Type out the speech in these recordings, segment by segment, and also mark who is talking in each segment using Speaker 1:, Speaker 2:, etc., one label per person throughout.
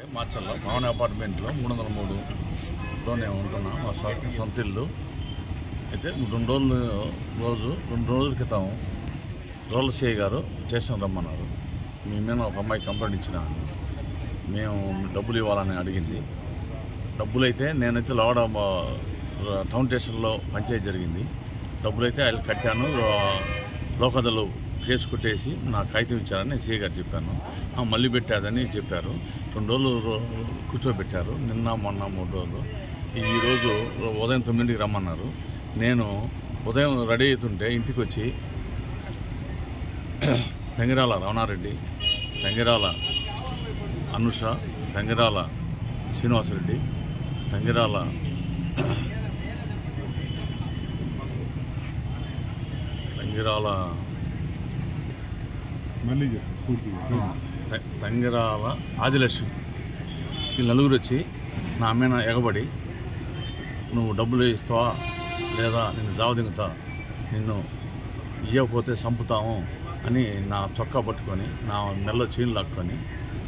Speaker 1: మార్చల్లో భవన అపార్ట్మెంట్లో మూడు వందల మూడులో నేను ఉంటున్నా మా సొ- సొంత ఇల్లు అయితే రెండు రోజులు రోజు రెండు రోజుల క్రితం రోల్ సిఐ గారు స్టేషన్ రమ్మన్నారు మీ మీద ఒక అమ్మాయి కంప్లైంట్ ఇచ్చిన మేము డబ్బులు ఇవ్వాలని అడిగింది డబ్బులు అయితే నేనైతే లోడ మా- టౌన్ స్టేషన్లో పంచాయతీ జరిగింది డబ్బులు అయితే ఆయన కట్టాను లో- లోకదలు కేసు కొట్టేసి నా కాగితం ఇచ్చారని నేను సీఏ గారు చెప్పాను ఆ, మళ్ళీ పెట్టాదని చెప్పారు రెండు రోజులు రో- కూర్చోబెట్టారు నిన్న మొన్న మూడు రోజులు ఈ రోజు ఉదయం తొమ్మిదింటికి రమ్మన్నారు నేను ఉదయం రెడీ అవుతుంటే ఇంటికి వచ్చి తంగిరాల రమణారెడ్డి తంగిరాల అనుష తంగిరాల శ్రీనివాసరెడ్డి తంగిరాల తంగిరాల
Speaker 2: మళ్ళీ చెప్పు పూర్తిగా
Speaker 1: త- తంగిరాల ఆదిలక్ష్మి ఈ నలుగురు వచ్చి నా మీద ఎగబడి నువ్వు డబ్బులు ఇస్తావా లేదా నిన్ను జావదింగుతా నిన్ను ఇవ్వకపోతే చంపుతాము అని నా చొక్కా పట్టుకొని నా నెల చీలు లాక్కొని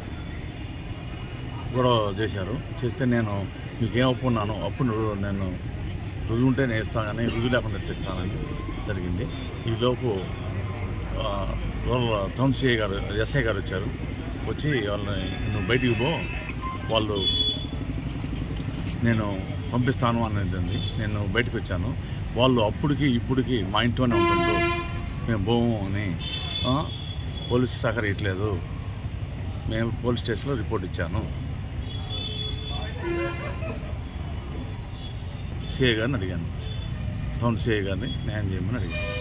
Speaker 1: గొడవ చేశారు చేస్తే నేను మీకేం అప్పు ఉన్నాను అప్పు రు- నేను రుజువు ఉంటే నేను ఇస్తానని రుజువు లేకుండా తెస్తానని జరిగింది ఈలోపు ఆ, వాళ్ళ టౌన్ సిఐ గారు ఎస్ఐ గారు వచ్చారు వచ్చి వాళ్ళని నువ్వు బయటికి పో వాళ్ళు నేను పంపిస్తాను అనేది నేను బయటకు వచ్చాను వాళ్ళు అప్పటికి ఇప్పటికి మా ఇంట్లోనే ఉంటుండ్రు మేము పోము అని ఆ, పోలీసు సహకరించలేదు మేము పోలీస్ స్టేషన్లో రిపోర్ట్ ఇచ్చాను సిఐ గారిని అడిగాను టౌన్ సిఐ గారిని న్యాయం చేయమని అడిగాను